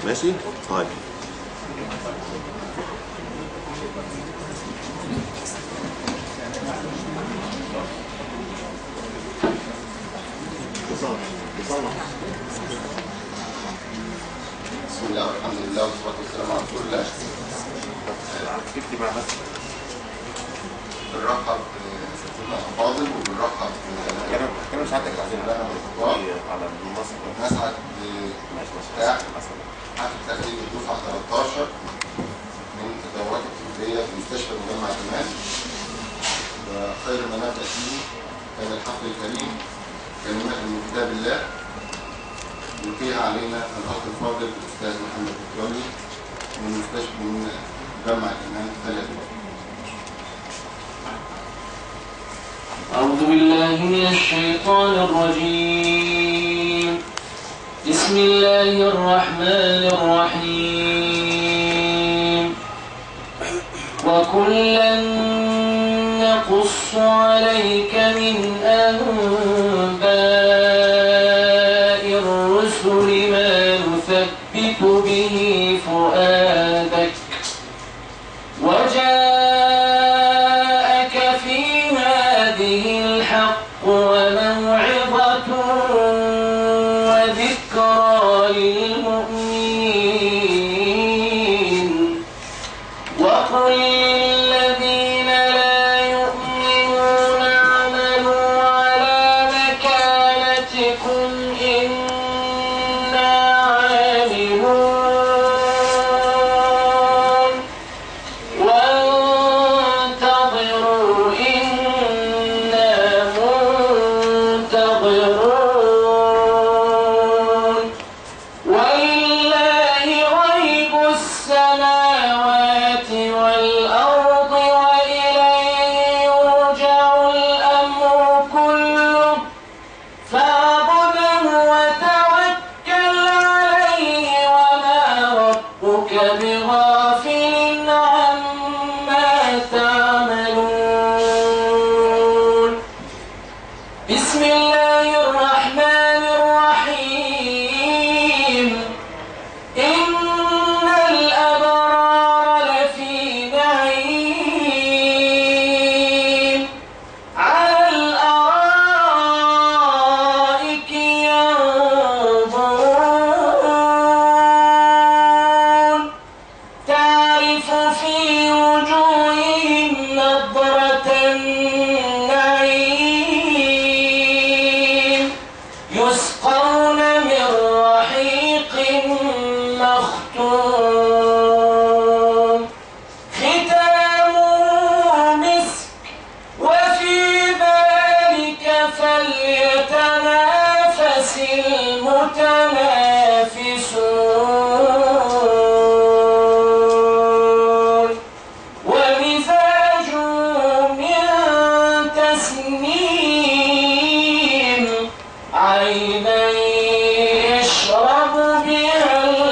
ماشي طيب بسم الله والحمد لله والصلاة والسلام على رسول الله اكتب مع بس بنرحب بسيدنا الفاضل وبنرحب كلام كلام سعادتك عايزين بالله والإخوان على المصر نسعد ماشي بافتتاح مثلا حفل تخريج الدفعة 13 من الدورات الطبية في مستشفى مجمع كمان وخير ما نبدأ فيه كان الحفل الكريم كلمات من كتاب الله يلقيها علينا الأخ الفاضل الأستاذ محمد الكرامي من مستشفى من مجمع كمان ثلاثة أعوذ بالله من الشيطان الرجيم بسم الله الرحمن الرحيم وكلا نقص عليك من أنباء الرسل ما نثبت به فؤادك وجاءك في هذه الحق وموعظة وذكرى للمؤمنين وقل للذين لا يؤمنون اعملوا على مكانتكم إنا عاملون وانتظروا إنا منتظرون ولله غيب السماوات والأرض وإليه يرجع الأمر كله فاعبده وتوكل عليه وما ربك بغافل عما تعملون بسم الله الرحمن الرحيم إن الأبرار لفي نعيم على الأرائك ينظرون تعرف في وجوههم نضرة النعيم يسقون من رحيق مختوم ختامه مسك وفي ذلك فليتنافس المتنافسون ومزاج من تسنيم عينا يشرب بها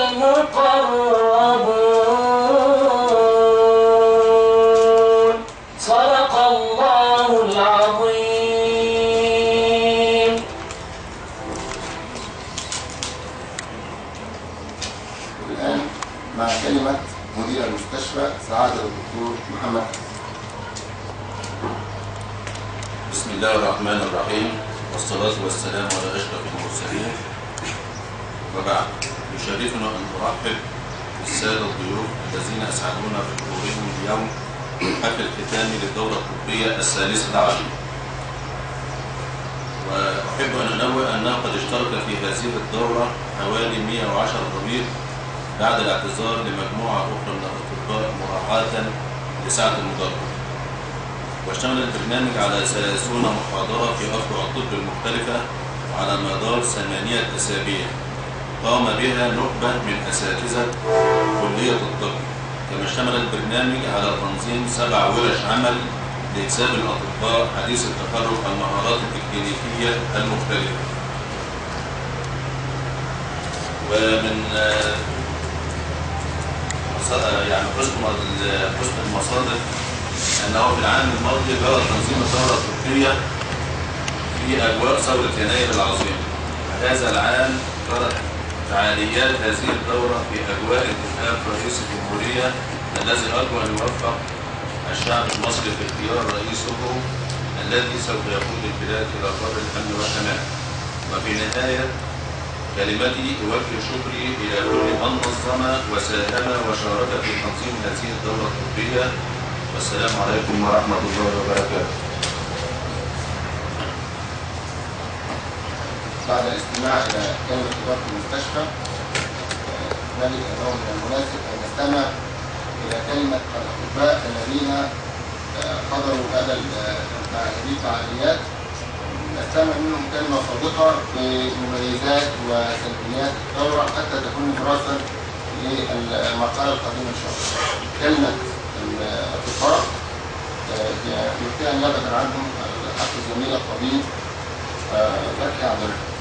المقربون صدق الله العظيم والآن مع كلمة مدير المستشفى سعادة الدكتور محمد بسم الله الرحمن الرحيم والصلاة والسلام على أشرف المرسلين وبعد يشرفنا أن نرحب بالسادة الضيوف الذين أسعدونا بحضورهم اليوم حفل الختام للدورة الطبية الثالثة عشر وأحب أن أنوه أنه قد اشترك في هذه الدورة حوالي 110 طبيب بعد الاعتذار لمجموعة أخرى من الأطباء مراعاة لسعة المدرب واشتمل البرنامج على 30 محاضرة في أفرع الطب المختلفة على مدار ثمانية أسابيع قام بها نخبة من أساتذة كلية الطب كما اشتمل البرنامج على تنظيم سبع ورش عمل لإكساب الأطباء حديث التخرج المهارات الإكلينيكية المختلفة ومن آه، مص- يعني حسن حسن المصادر أنه في العام الماضي جرى تنظيم الدورة الطبية في أجواء ثورة يناير العظيم هذا العام جرت فعاليات هذه الدورة في أجواء انتخاب رئيس الجمهورية الذي أرجو أن يوفق الشعب المصري في اختيار رئيسه الذي سوف يقود البلاد إلى بر الأمن والأمان وفي نهاية كلمتي أوجه شكري إلى كل من نظم وساهم وشارك في تنظيم هذه الدورة الطبية والسلام عليكم ورحمة الله وبركاته بعد الاستماع إلى كلمة إدارة المستشفى آه، نجد أنه من المناسب أن نستمع إلى كلمة الأطباء الذين آه، حضروا هذا ال- مع هذه الفعاليات نستمع منهم كلمة صادقة بمميزات وسلبيات الدورة حتى تكون دراسة للمرحلة القادمة إن شاء الله. كلمة الأطباء آه، يمكن أن يبعد عنهم الأخ الزميل الطبيب آه، فتحي عبد الرحمن.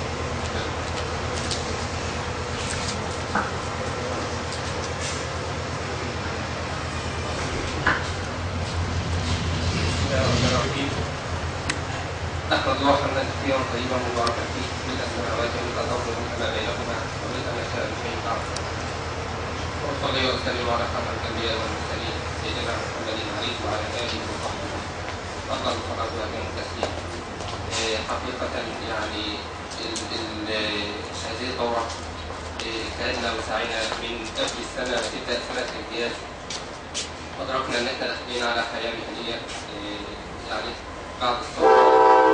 بسم الله الرحمن الرحيم أحمد الله حمدا كثيرا طيبا مباركا فيه ملء السماوات وملء الأرض وملء ما بينهما وملء ما شاء من شيء بعد وصلي وسلم على خاتم الأنبياء والمرسلين سيدنا محمد عليه وعلى آله وصحبه أفضل الصلاة وأتم التسليم آه، حقيقة يعني ال- ال- هذه الدورة آه، كأننا وسعينا من قبل السنة تبدأ سنة الامتياز أدركنا إن إحنا داخلين على حياة مهنية إيه، يعني بعد الثورة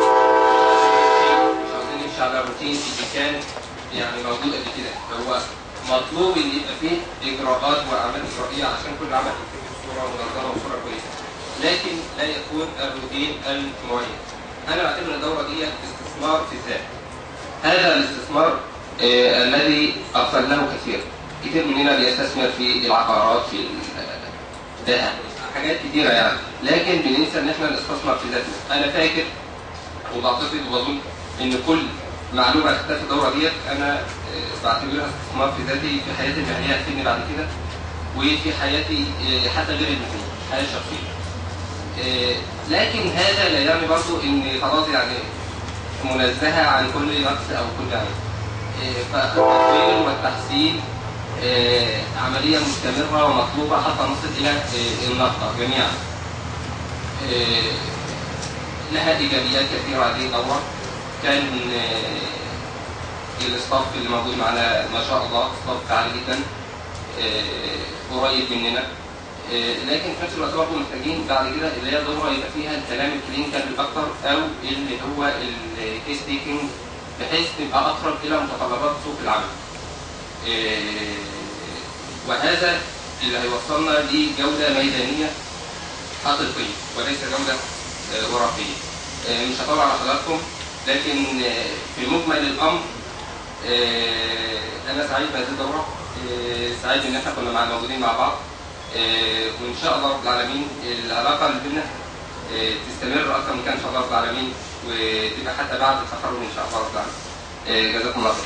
مش عاوزين نمشي على روتين اللي كان يعني موجود قبل كده هو مطلوب إن يبقى فيه إجراءات وأعمال إجرائية عشان كل عمل يتم بصورة منظمة وصورة كويسة لكن لا يكون الروتين المعين أنا بعتبر الدورة دي استثمار في الذات هذا الاستثمار آه، الذي أغفل له كثير كثير مننا بيستثمر في العقارات في ال- ذهب حاجات كتيرة يعني لكن بننسى ان احنا نستثمر في ذاتنا انا فاكر وبعتقد وبظن ان كل معلومة خدتها في الدورة ديت انا آه، بعتبرها استثمار في ذاتي في حياتي المهنية هتفيدني بعد كده وفي حياتي آه، حتى غير المهنية حياتي الشخصية آه، لكن هذا لا يعني برضو ان خلاص يعني منزهة عن كل نقص او كل عيب آه، فالتطوير والتحسين آه، عملية مستمرة ومطلوبة حتى نصل إلى آه، النهضة جميعا. آه، لها إيجابيات كثيرة هذه الدورة. كان آه، الاستاف اللي موجود معنا ما شاء الله استاف عالي جدا آه، قريب مننا. آه، لكن في نفس الوقت برضه محتاجين بعد كده اللي هي دورة يبقى فيها الكلام الكلينيكال الأكثر أو اللي هو الكيس تيكينج بحيث تبقى أقرب إلى متطلبات سوق العمل. إيه، وهذا اللي هيوصلنا لجودة ميدانية حقيقية وليس جودة آه، ورقية. آه، مش هطول على حضراتكم لكن آه، في مجمل الأمر آه، أنا سعيد بهذه الدورة آه، سعيد إن إحنا كنا مع موجودين مع بعض آه، وإن شاء الله رب العالمين العلاقة اللي بينا آه، تستمر أكثر من كده إن شاء الله رب العالمين وتبقى حتى بعد التخرج إن شاء الله رب العالمين. آه، جزاكم الله خير.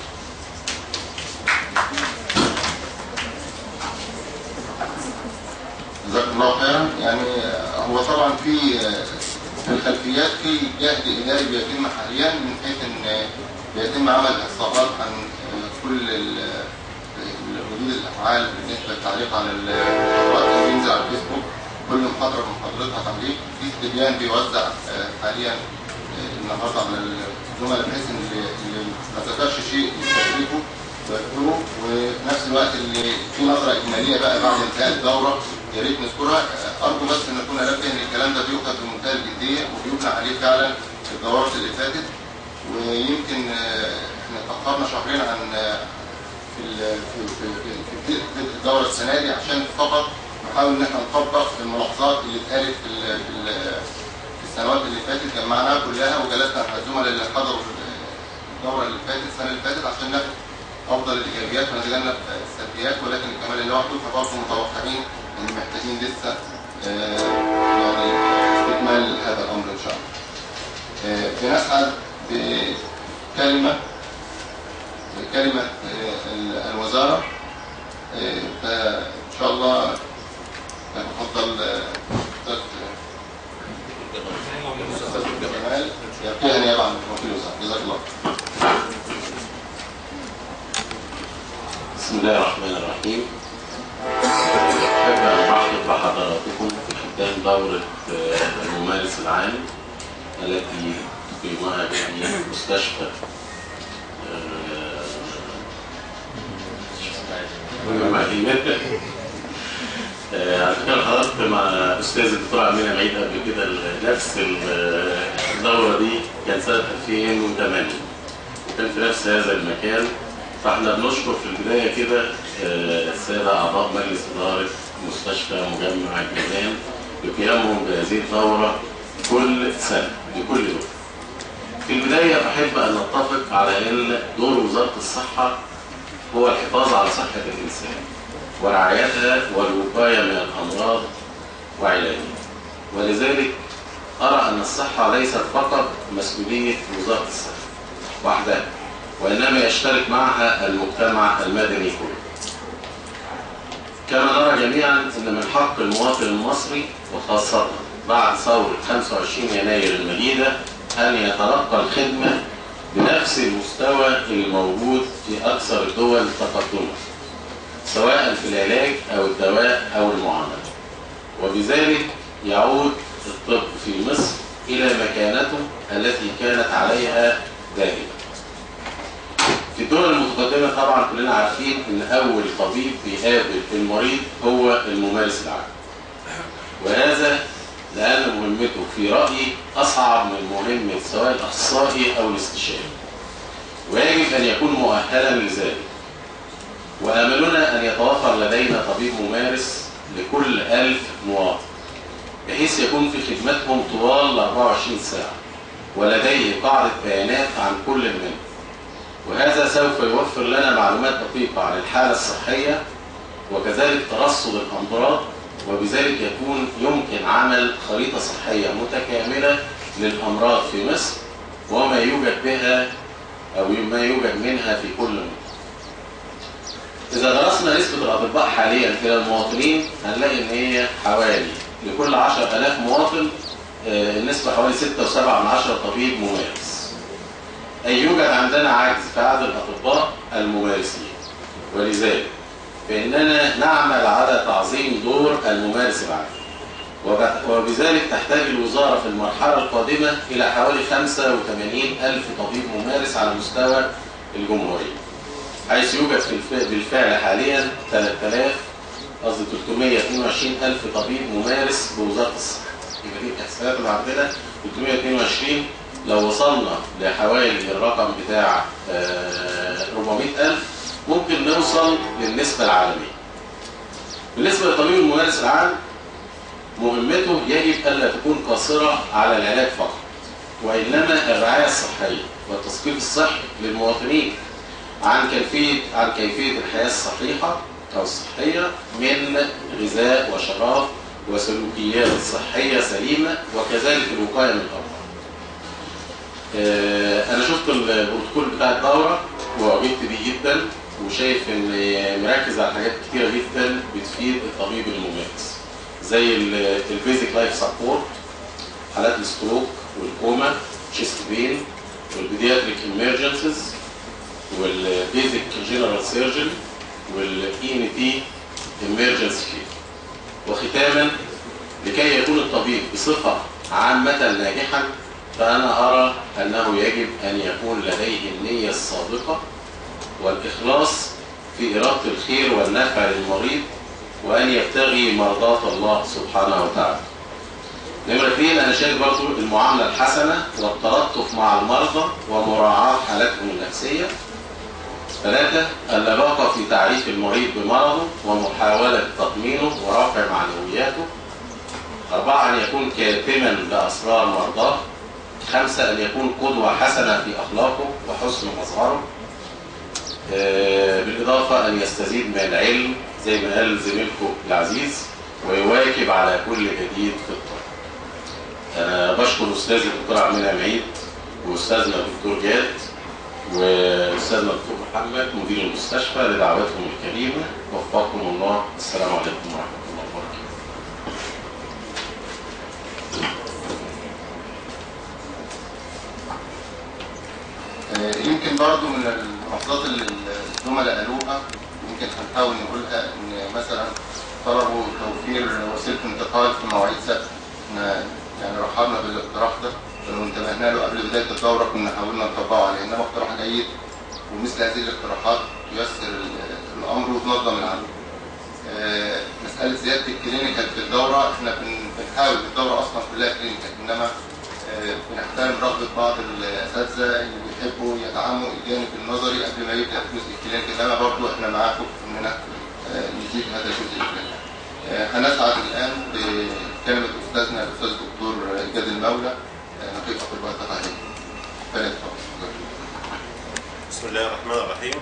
جزاكم الله خيرا يعني هو طبعا في في الخلفيات في جهد اداري بيتم حاليا من حيث ان بيتم عمل احصاءات عن كل ال- ردود الافعال بالنسبه للتعليق على المحاضرات اللي بينزل على الفيسبوك كل محاضره من محاضرتها تعليق في استبيان بيوزع حاليا النهارده على الزملاء بحيث ان اللي اللي ما ذكرش شيء يستدركه ويذكره وفي نفس الوقت اللي في نظره اجماليه بقى بعد انتهاء الدوره يا ريت نذكرها ارجو بس ان اكون انبه ان الكلام ده بيؤخذ بمنتهى الجديه وبيبنى عليه فعلا في الدورات اللي فاتت ويمكن آه، احنا اتاخرنا شهرين عن آه، في ال- في في في, في, في الدوره السنه دي عشان فقط نحاول ان احنا نطبق الملاحظات اللي اتقالت في ال- في ال- في السنوات اللي فاتت جمعناها كلها وجلسنا مع الزملاء اللي حضروا الدوره اللي فاتت السنه اللي فاتت عشان ناخد افضل الايجابيات ونتجنب السلبيات ولكن كمان اللي هو احنا برضه متوقعين ان محتاجين لسه آه، يعني استكمال هذا الامر ان شاء الله. آه، بنسعد بكلمه بكلمه آه، ال- الوزاره آه، فان شاء الله نتفضل آه، استاذ استاذ جمال يلقيها نيابه عن وكيل الوزاره جزاك الله. بسم الله الرحمن الرحيم أحب أن أرحب بحضراتكم في ختام دورة آه، الممارس العام التي تقيمها به مستشفى آه، المدينة آه، على فكرة حضرت مع أستاذ الدكتور عمير العيد قبل كده نفس ال- الدورة دي كان سنة 2008 وكان في نفس هذا المكان فاحنا بنشكر في البداية كده آه، السادة أعضاء مجلس إدارة مستشفى مجمع الجيزان بقيامهم بهذه الدورة كل سنة لكل دور. في البداية أحب أن نتفق على أن دور وزارة الصحة هو الحفاظ على صحة الإنسان ورعايتها والوقاية من الأمراض وعلاجها ولذلك أرى أن الصحة ليست فقط مسؤولية وزارة الصحة وحدها وإنما يشترك معها المجتمع المدني كله كما نرى جميعا أن من حق المواطن المصري وخاصة بعد ثورة 25 يناير المجيدة أن يتلقى الخدمة بنفس المستوى الموجود في أكثر الدول تقدما سواء في العلاج أو الدواء أو المعاملة وبذلك يعود الطب في مصر إلى مكانته التي كانت عليها دائما في الدول المتقدمة طبعا كلنا عارفين ان اول طبيب بيقابل المريض هو الممارس العام وهذا لان مهمته في رأيي اصعب من مهمة سواء الاخصائي او الاستشاري ويجب ان يكون مؤهلا لذلك واملنا ان يتوفر لدينا طبيب ممارس لكل ألف مواطن بحيث يكون في خدمتهم طوال 24 ساعة ولديه قاعدة بيانات عن كل منهم وهذا سوف يوفر لنا معلومات دقيقة عن الحالة الصحية وكذلك ترصد الأمراض وبذلك يكون يمكن عمل خريطة صحية متكاملة للأمراض في مصر وما يوجد بها أو ما يوجد منها في كل منطقة. إذا درسنا نسبة الأطباء حاليا إلى المواطنين هنلاقي إن هي حوالي لكل 10000 مواطن آه، النسبة حوالي 6.7 من عشرة طبيب ممارس. أي يوجد عندنا عجز في عدد الأطباء الممارسين ولذلك فإننا نعمل على تعظيم دور الممارس العام وب- وبذلك تحتاج الوزارة في المرحلة القادمة إلى حوالي 85 ألف طبيب ممارس على مستوى الجمهورية حيث يوجد في الف- بالفعل حاليا 3000 قصدي 322 ألف طبيب ممارس بوزارة الصحة يبقى دي الإحصائيات اللي عندنا 322 لو وصلنا لحوالي الرقم بتاع آه، 400 ألف ممكن نوصل للنسبة العالمية بالنسبة للطبيب الممارس العام مهمته يجب ألا تكون قاصرة على العلاج فقط وإنما الرعاية الصحية والتثقيف الصحي للمواطنين عن كيفية عن كيفية الحياة الصحيحة أو الصحية من غذاء وشراب وسلوكيات صحية سليمة وكذلك الوقاية من الأمراض. آه، أنا شفت البروتوكول بتاع الدورة وعجبت بيه جدا وشايف إن مركز على حاجات كتيرة جدا بتفيد الطبيب الممارس زي البيزك لايف سبورت حالات الستروك والكوما تشيست بين والبيدياتريك امرجنسيز والبيزك جنرال سيرجن والاي ان تي امرجنسي كير وختاما لكي يكون الطبيب بصفة عامة ناجحا فأنا أرى أنه يجب أن يكون لديه النية الصادقة والإخلاص في إرادة الخير والنفع للمريض وأن يبتغي مرضاة الله سبحانه وتعالى. نمرة اثنين أنا شايف برضو المعاملة الحسنة والتلطف مع المرضى ومراعاة حالاتهم النفسية. ثلاثة اللباقة في تعريف المريض بمرضه ومحاولة تطمينه ورفع معنوياته. أربعة أن يكون كاتما لأسرار مرضاه. خمسة أن يكون قدوة حسنة في أخلاقه وحسن مظهره. آه، بالإضافة أن يستزيد من العلم زي ما قال زميلكم العزيز ويواكب على كل جديد في الطب. أنا بشكر أستاذي الدكتور عمير عميد وأستاذنا الدكتور جاد وأستاذنا الدكتور محمد مدير المستشفى لدعوتهم الكريمة وفقكم الله السلام عليكم ورحمة الله وبركاته. آه، يمكن برضو من الملاحظات اللي الزملاء قالوها يمكن هنحاول نقولها ان مثلا طلبوا توفير وسيله انتقال في مواعيد ثابته احنا يعني رحبنا بالاقتراح ده ولو انتبهنا له قبل بدايه الدوره كنا حاولنا نطبقه عليه انما اقتراح جيد ومثل هذه الاقتراحات تيسر ال- الامر وتنظم العمل. آه، مساله زياده الكلينيكال في الدوره احنا بن- بنحاول الدوره اصلا كلها كلينيكال انما آه، بنحترم رغبه بعض الاساتذه اللي بيحبوا يدعموا الجانب النظري قبل ما يبدا الجزء الكلينيكي انما برضه احنا معاكم في اننا آه، نزيد هذا الجزء الكلينيكي. آه، هنسعد الان بكلمه استاذنا الاستاذ الدكتور جاد المولى آه، نقيب اطباء التقاعد. فليتفضل. بسم الله الرحمن الرحيم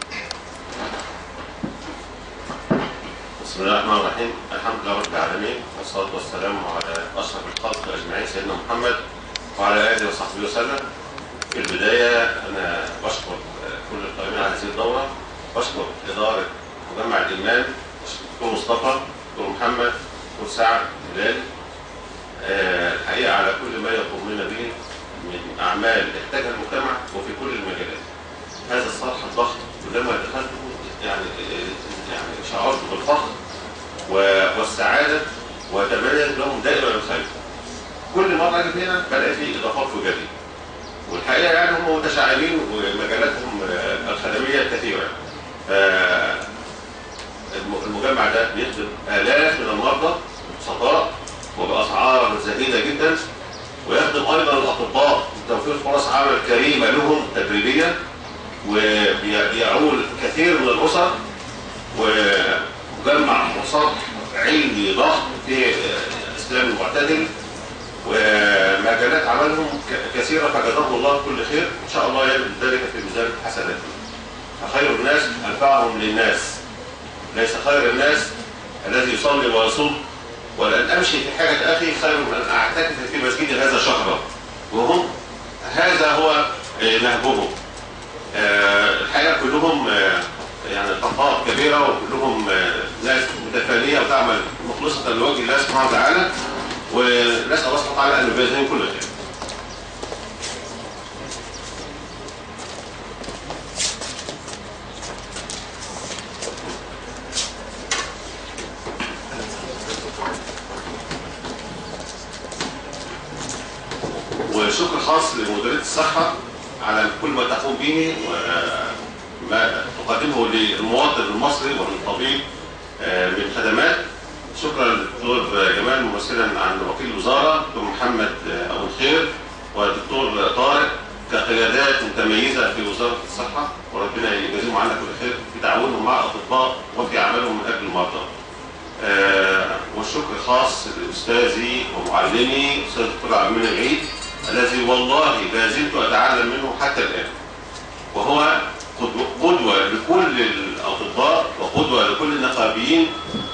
بسم الله الرحمن الرحيم الحمد لله رب العالمين والصلاة والسلام على أشرف الخلق أجمعين سيدنا محمد وعلى آله وصحبه وسلم في البداية أنا بشكر كل القائمين على هذه الدورة بشكر إدارة مجمع الإيمان دكتور مصطفى دكتور محمد دكتور سعد هلال آه، الحقيقة على كل ما يقومون به من أعمال احتاجها المجتمع وفي كل المجالات هذا الصرح الضخم ولما دخلته يعني يعني شعرت بالفخر و- والسعاده واتمنى لهم دائما الخير. كل مره اجي هنا بلاقي فيه اضافات وجديد. والحقيقه يعني هم متشعبين ومجالاتهم آه، الخدميه كثيره. آه، الم- المجمع ده بيخدم الاف من المرضى ببسطاء وباسعار زهيده جدا ويخدم ايضا الاطباء بتوفير فرص عمل كريمه لهم تدريبيه وبيعول كثير من الاسر ومجمع وسط علمي ضخم في الاسلام المعتدل ومجالات عملهم ك- كثيره فجزاهم الله كل خير ان شاء الله يجعل ذلك في ميزان حسناتهم فخير الناس انفعهم للناس ليس خير الناس الذي يصلي ويصوم ولأن أمشي في حاجة أخي خير من أن أعتكف في مسجد هذا شهرا وهم هذا هو آه، نهجهم آه، الحقيقة كلهم آه، يعني طاقات كبيرة وكلهم آه، ناس متفانية وتعمل مخلصة لوجه الله سبحانه وتعالى ونسأل الله سبحانه وتعالى أن يجازيهم كل خير. وشكر خاص لمديرية الصحة على كل ما تقوم به وما تقدمه للمواطن المصري وللطبيب آه، من خدمات شكرا للدكتور جمال ممثلا عن وكيل الوزارة دكتور محمد آه، أبو الخير والدكتور طارق كقيادات متميزة في وزارة الصحة وربنا يجازيهم عنا كل خير في تعاونهم مع الأطباء وفي عملهم من أجل المرضى. آه، والشكر خاص لاستاذي ومعلمي استاذ الدكتور عبد المنعم العيد الذي والله لا زلت اتعلم منه حتى الان وهو قدوة قدوة لكل الأطباء وقدوة لكل النقابيين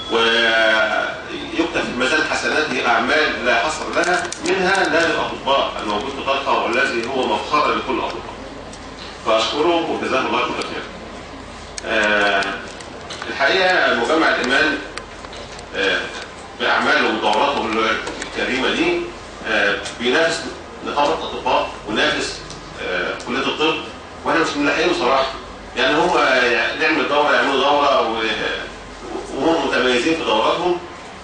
ويكتب في ميزان حسناته أعمال لا حصر لها منها لا للأطباء الموجود في طلقة والذي هو مفخرة لكل الأطباء فأشكره وجزاه الله كل خير. آه، الحقيقة مجمع الإيمان آه، بأعماله ودوراته الكريمة دي آه، بينافس نقابة الأطباء ونافس آه، كلية الطب وأنا مش ملاحقين بصراحة يعني هم آه، نعمل دورة يعملوا دورة و- وهم متميزين في دوراتهم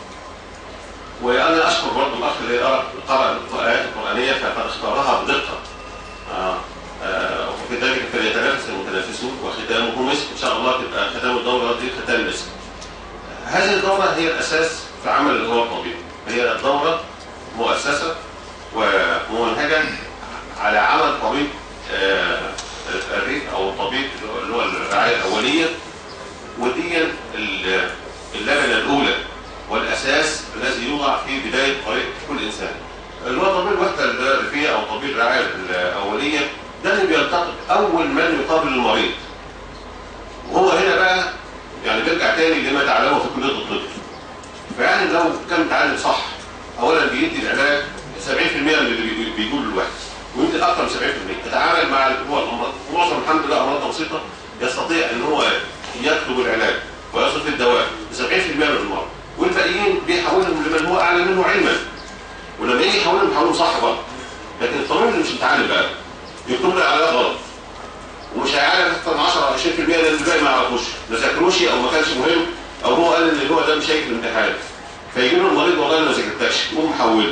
وأنا أشكر برضه الأخ اللي قرأ قرأ الآيات القرآنية فقد اختارها بدقة آه، آه، وفي ذلك فليتنافس المتنافسون وختامه مسك إن شاء الله تبقى ختام الدورة دي ختام مسك هذه الدورة هي الأساس في عمل اللي هو الطبيب هي دورة مؤسسة ومنهجة على عمل طبيب آه، الريف أو الطبيب اللي هو الرعاية الأولية ودي ال- اللبنة الأولى والأساس الذي يوضع في بداية طريق كل إنسان اللي هو طبيب الوحدة الريفية أو طبيب الرعاية الأولية ده اللي بيلتقط أول من يقابل المريض وهو هنا بقى يعني بيرجع تاني لما تعلمه في كليه الطب. فيعني لو كان متعلم صح اولا بيدي العلاج 70% من اللي بي- بيقول الواحد ويمكن اكثر من 70% يتعامل مع اللي هو الامراض معظم الحمد لله امراض بسيطه يستطيع ان هو يطلب العلاج ويصرف الدواء ب 70% من المرضى والباقيين بيحولهم لمن هو اعلى منه علما ولما يجي يحولهم يحولهم صح برضه لكن الطبيب اللي مش متعلم بقى يكتب له علاج غلط ومش هيعالج اكثر من 10 او 20% لان الباقي ما يعرفوش ما ذاكروش او ما كانش مهم او هو قال ان هو ده مش هيجي في الامتحان فيجي له المريض والله انا ما ذاكرتكش يقوم محوله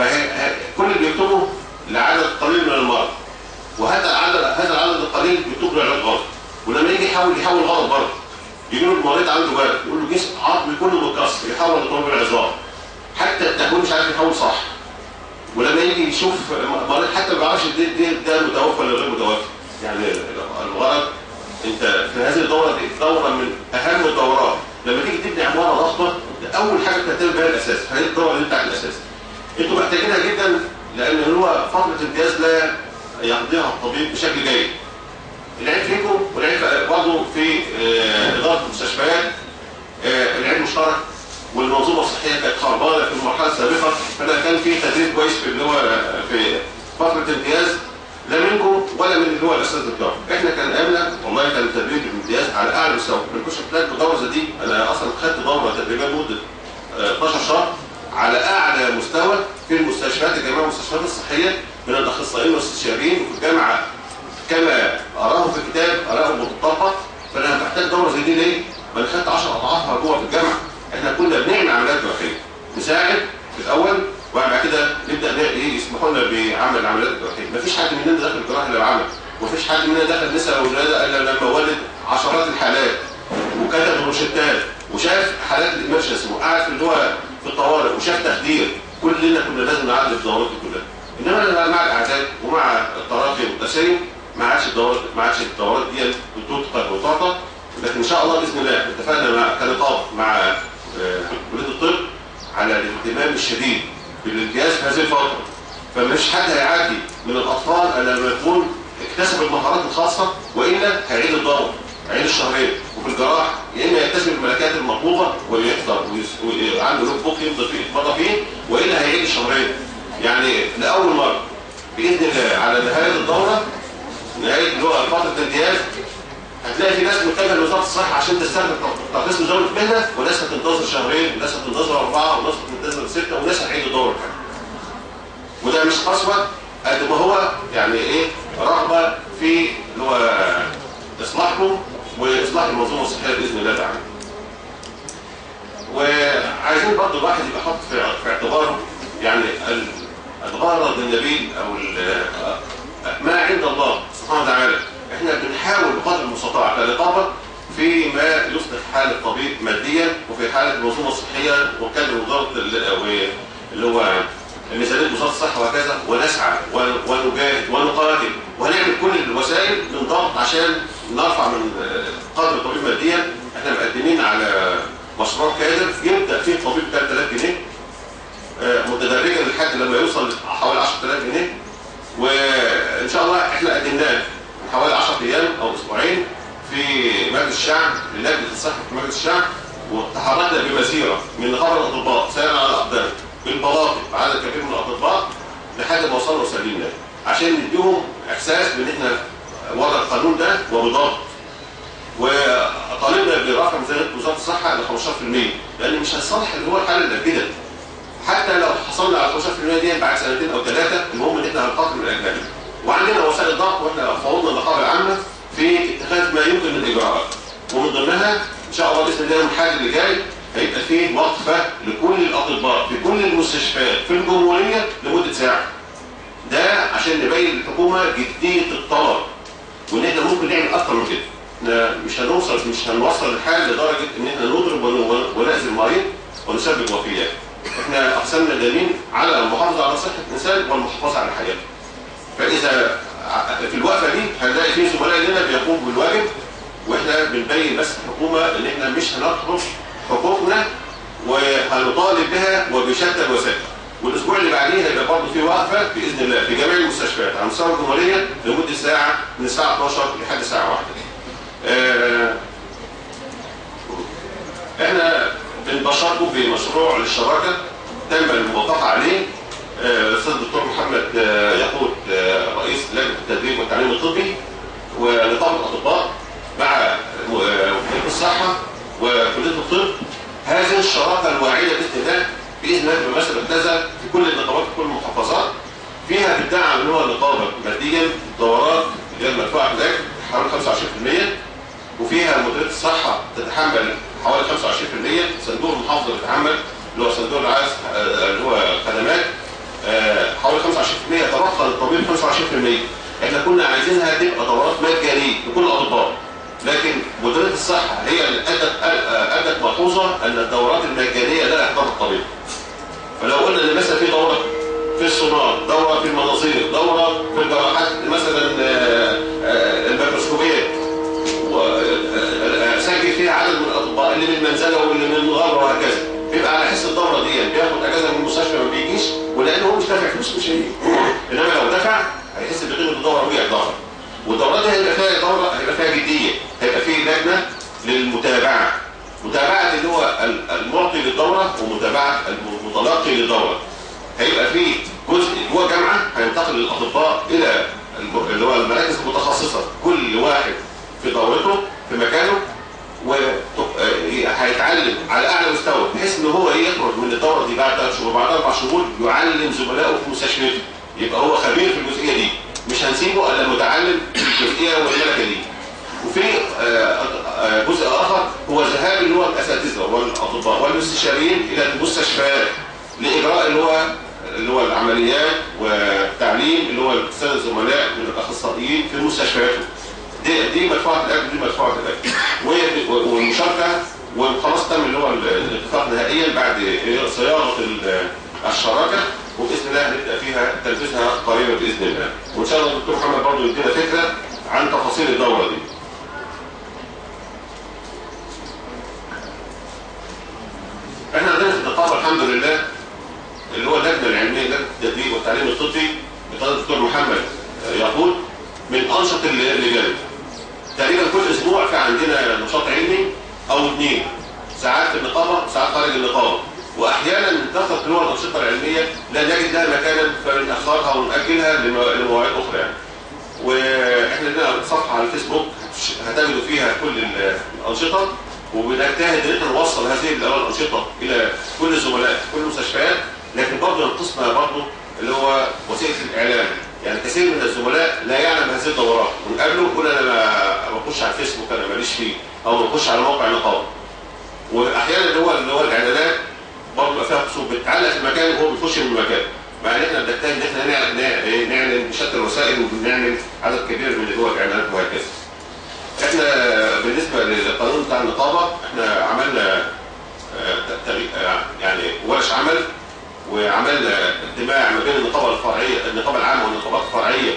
فكل اللي بيكتبه لعدد قليل من المرضى وهذا العدد هذا العدد القليل بيكتب له علاج غلط ولما يجي يحاول يحاول غلط برضه يجي له المريض عنده برد يقول له جسم عظمي كله متكسر يحول لطبيب العظام حتى التحويل مش عارف يحول صح ولما يجي يشوف مريض حتى ما بيعرفش ده ده ده متوفى ولا غير متوفى يعني الغرض انت في هذه الدوره دي دوره من اهم الدورات لما تيجي تبني عماره ضخمه ده اول حاجه بتعتمد بها الاساس هذه الدوره اللي بتاع الاساس انتوا محتاجينها جدا لان هو فتره امتياز لا يقضيها الطبيب بشكل جيد العيب فيكم والعيب برضه في آه، اداره المستشفيات آه، العيب مشترك والمنظومه الصحيه كانت خربانه في المرحله السابقه فده كان في تدريب كويس في اللي هو في فتره امتياز لا منكم ولا من اللي هو الاستاذ الدكتور احنا كان ايامنا والله كان التدريب الامتياز على اعلى مستوى ما كنتش بتلاقي الدوره زي دي انا اصلا خدت دوره تدريبيه لمده آه، 12 شهر على اعلى مستوى في المستشفيات الجامعيه والمستشفيات الصحيه من الاخصائيين والاستشاريين وفي الجامعه كما اراه في الكتاب اراه متطبق فانا محتاج دوره زي دي ليه؟ ما انا خدت 10 اضعافها جوه في الجامعه احنا كنا بنعمل عمليات جراحيه نساعد في الاول وبعد كده نبدا ن- ايه يسمحوا لنا بعمل العمليات الجراحيه مفيش حد مننا داخل الجراحه الا بعمل ومفيش حد مننا دخل نساء ولاده الا لما ولد عشرات الحالات وكتب روشتات وشاف حالات الامرجنسي وقعد في اللي هو في الطوارئ وشاف تخدير كلنا كنا لازم نعدي في الدورات دي كلها انما أنا مع الاعداد ومع التراخي والتساري ما عادش الدورات ما عادش الدورات دي بتتقن وتعطى لكن ان شاء الله باذن الله اتفقنا مع كنقابه مع آه، كليه الطب على الاهتمام الشديد بالامتياز في هذه الفتره فمش حد هيعدي من الاطفال الا لما يكون اكتسب المهارات الخاصه والا هيعيد الدوره هيعيد الشهرين وفي الجراح يا اما يكتسب الملكات المطلوبه ويحضر ويس- وعنده نوت بوك يمضي فيه يتمضى فيه والا هيعيد الشهرين يعني لاول مره باذن الله على نهايه الدوره نهايه اللي هو فتره الامتياز هتلاقي في ناس متجهه لوزاره الصحه عشان تستخدم ترخيص مزاوله مهنه وناس هتنتظر شهرين وناس هتنتظر اربعه وناس هتنتظر سته وناس هتعيد الدوره كامله. وده مش قسوه قد ما هو يعني ايه رغبه في اللي هو اصلاحكم واصلاح المنظومه الصحيه باذن الله تعالى. وعايزين برضه الواحد يبقى حاطط في في اعتباره يعني ال- الغرض النبيل او ال- ما عند الله سبحانه وتعالى احنا بنحاول بقدر المستطاع كنقابه فيما يصلح حال الطبيب ماديا وفي حاله المنظومه الصحيه وكان وزاره ال- و- اللي هو ميزانيه وزاره الصحه وهكذا ونسعى ون- ونجاهد ونقاتل وهنعمل كل الوسائل من ضغط عشان نرفع من آه، قدر الطبيب ماديا احنا مقدمين على مشروع كادر يبدا فيه الطبيب 3000 جنيه آه، متدرجا لحد لما يوصل حوالي 10000 جنيه وان شاء الله احنا قدمناه من حوالي 10 ايام او اسبوعين في مجلس الشعب للجنه الصحه في مجلس الشعب وتحركنا بمسيره من نقابه الاطباء سيرا على الاقدام بالبلاطي بعدد كبير من الاطباء لحد ما وصلنا وسلمنا عشان نديهم احساس بان احنا ورا القانون ده وبضبط وطالبنا برفع ميزانيه وزاره الصحه ل 15% لان مش هيصلح اللي هو الحاله اللي كده حتى لو حصلنا على 15% دي بعد سنتين او ثلاثه المهم ان احنا هنقاتل من الاجنبي وعندنا وسائل ضغط واحنا فوضنا النقابه العامه في اتخاذ ما يمكن من اجراءات ومن ضمنها ان شاء الله باذن الله يوم الحد اللي جاي هيبقى فيه وقفه لكل الاطباء في كل المستشفيات في الجمهوريه لمده ساعه ده عشان نبين للحكومه جديه الطلب وان احنا ممكن نعمل اكتر من كده احنا مش هنوصل مش هنوصل الحال لدرجه ان احنا نضرب ون- ونأذي المريض ونسبب وفيات احنا اقسامنا دليل على المحافظه على صحه الانسان والمحافظه على حياته فاذا ع- في الوقفه دي هنلاقي في زملاء لنا بيقوموا بالواجب واحنا بنبين بس الحكومه ان احنا مش هنطلب حقوقنا وهنطالب بها وبشتى الوسائل والاسبوع اللي بعديه هيبقى برضه في وقفه باذن الله في جميع المستشفيات على مستوى الجمهوريه لمده ساعه من الساعه 12 لحد الساعه 1 آه، احنا بنبشركم بمشروع للشراكه تم الموافقه عليه آه، الاستاذ الدكتور محمد آه، يقود آه، رئيس لجنه التدريب والتعليم الطبي ونقابه الاطباء مع آه، وكيل الصحه وكليه الطب هذه الشراكه الواعده باذن الله باذن الله تبقى ماشيه مركزه في كل النقابات في كل المحافظات فيها بتدعم اللي هو النقابه ماديا دورات اللي هي المدفوعه هناك حوالي 25% وفيها مديريه الصحه تتحمل حوالي 25% صندوق المحافظه بيتحمل اللي هو صندوق الرعايه آه، اللي هو خدمات آه، حوالي 25% يتبقى للطبيب 25% احنا كنا عايزينها تبقى دورات مجانيه لكل الاطباء لكن مديريه الصحه هي اللي ادت آه، ادت ملحوظه ان الدورات المجانيه لا يحضرها الطبيب فلو قلنا ان مثلا في دوره في السونار دوره في المناظير دوره في الجراحات مثلا آه، آه، الميكروسكوبيه وسجل فيها عدد من الاطباء اللي من منزله واللي من الغرب وهكذا بيبقى على حس الدوره دي بياخد اجازه من المستشفى ما بيجيش ولانه هو مش دافع فلوس مش هيجي انما لو دفع هيحس بقيمه الدوره ويحضرها والدورات دي هيبقى فيها دوره هيبقى فيها جديه هيبقى فيه لجنه للمتابعه متابعه اللي هو ال- المعطي للدوره ومتابعه المتلقي للدوره هيبقى فيه جزء جوه جامعه هينتقل الاطباء الى الم- اللي هو المراكز المتخصصه كل واحد في دورته في مكانه وهيتعلم على اعلى مستوى بحيث ان هو يخرج من الدوره دي بعد ثلاث شهور بعد اربع شهور يعلم زملائه في مستشفياته يبقى هو خبير في الجزئيه دي مش هنسيبه الا متعلم في الجزئيه والملكه دي وفي آه، آه، جزء اخر هو ذهاب اللي هو الاساتذه والاطباء والمستشارين الى المستشفيات لاجراء اللي هو اللي هو العمليات والتعليم اللي هو الساده الزملاء من الاخصائيين في مستشفياتهم دي دي مدفوعه الاجر دي مدفوعه الاجر و- والمشاركه وخلاص تم اللي هو الاتفاق نهائيا بعد صياغه ال- الشراكه وباذن الله هنبدا فيها تنفيذها قريبا باذن الله وان شاء الله الدكتور محمد برضه يدينا فكره عن تفاصيل الدوره دي احنا عندنا في النقابه الحمد لله اللي هو اللجنه العلميه لجنه التدريب والتعليم الطبي بقياده الدكتور محمد يقود من انشط اللجان تقريبا كل اسبوع في عندنا نشاط علمي او اثنين ساعات في النقابه وساعات خارج النقابه واحيانا من كثره اللي هو الانشطه العلميه لا نجد لها مكانا فبنأخرها ونأجلها لم- لمواعيد اخرى يعني. واحنا لنا صفحه على الفيسبوك هتجدوا فيها كل ال- الانشطه وبنجتهد ان احنا نوصل هذه ال- الانشطه الى كل الزملاء في كل المستشفيات لكن برضه ينقصنا برضه اللي هو وسيله الاعلام يعني كثير من الزملاء لا يعلم هذه الدورات ونقابله يقول انا ما ما بخش على الفيسبوك انا ماليش فيه او بخش على موقع النقابه واحيانا اللي هو اللي هو الاعلانات برضه بيبقى فيها قصور بتتعلق في مكان وهو بيخش من مكان مع ان احنا بنجتهد ان احنا نعلن- نعلن نعلن بشتى الوسائل وبنعمل عدد كبير من اللي هو الاعلانات وهكذا. احنا بالنسبه للقانون بتاع النقابه احنا عملنا آه، تغي- آه، يعني ورش عمل وعملنا اجتماع ما بين النقابه الفرعيه النقابه العامه والنقابات الفرعيه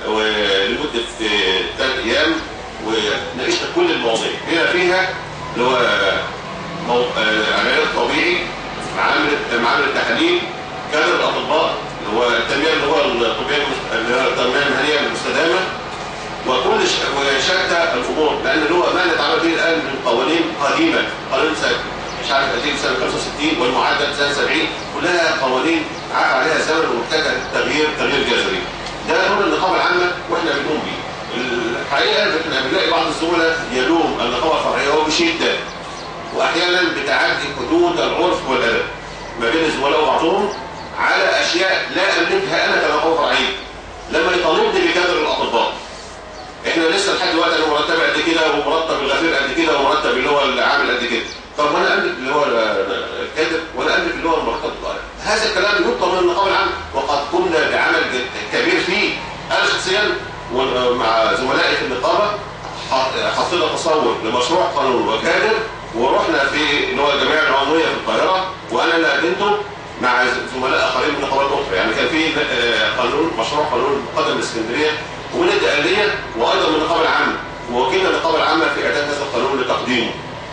ولمده ثلاث ايام وناقشنا كل المواضيع بما فيها اللي هو مو... آه، العلاج الطبيعي معامل معامل التحاليل كادر الاطباء اللي هو التنميه اللي هو الطبيه المست- اللي هو التنميه المهنيه المستدامه وكل ش... وشتى الامور لان اللي هو ما نتعامل به الان من قوانين قديمه قانون سنه مش عارف قديم سنه 65 والمعدل سنه 70 كلها قوانين عاف عليها الزمن ومحتاجه تغيير تغيير جذري ده دور النقابه العامه واحنا بنقوم بيه الحقيقه احنا بنلاقي بعض الزملاء يلوم النقابه الفرعيه وبشده واحيانا بتعدي حدود العرف والادب ما بين الزملاء وبعضهم على اشياء لا املكها انا كنقابه فرعيه لما يطالبني بكادر الاطباء احنا لسه لحد دلوقتي انا مرتب قد كده ومرتب الغفير قد كده ومرتب اللي هو العامل قد كده طب وانا املك اللي هو الكادر وانا املك اللي هو المرتب هذا الكلام يطلب من النقابه العامه وقد قمنا بعمل جد- كبير فيه انا شخصيا ومع زملائي في النقابه ح- حطينا تصور لمشروع قانون وكادر ورحنا في اللي هو الجمعيه العموميه في القاهره وانا اللي قدمته مع زملاء اخرين من نقابات اخرى يعني كان في آه، قانون مشروع قانون مقدم الاسكندريه ومن الدقهليه وايضا من النقابه العامه ووكيلنا النقابه العامه في اعداد هذا القانون لتقديمه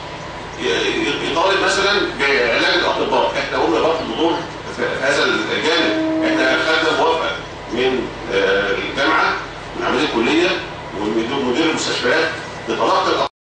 ي- يطالب مثلا بعلاج الاطباء احنا قمنا برضه بدور في هذا الجانب احنا خدنا موافقه من آه، الجامعه من عمليه الكليه ومن مدير المستشفيات لتلقي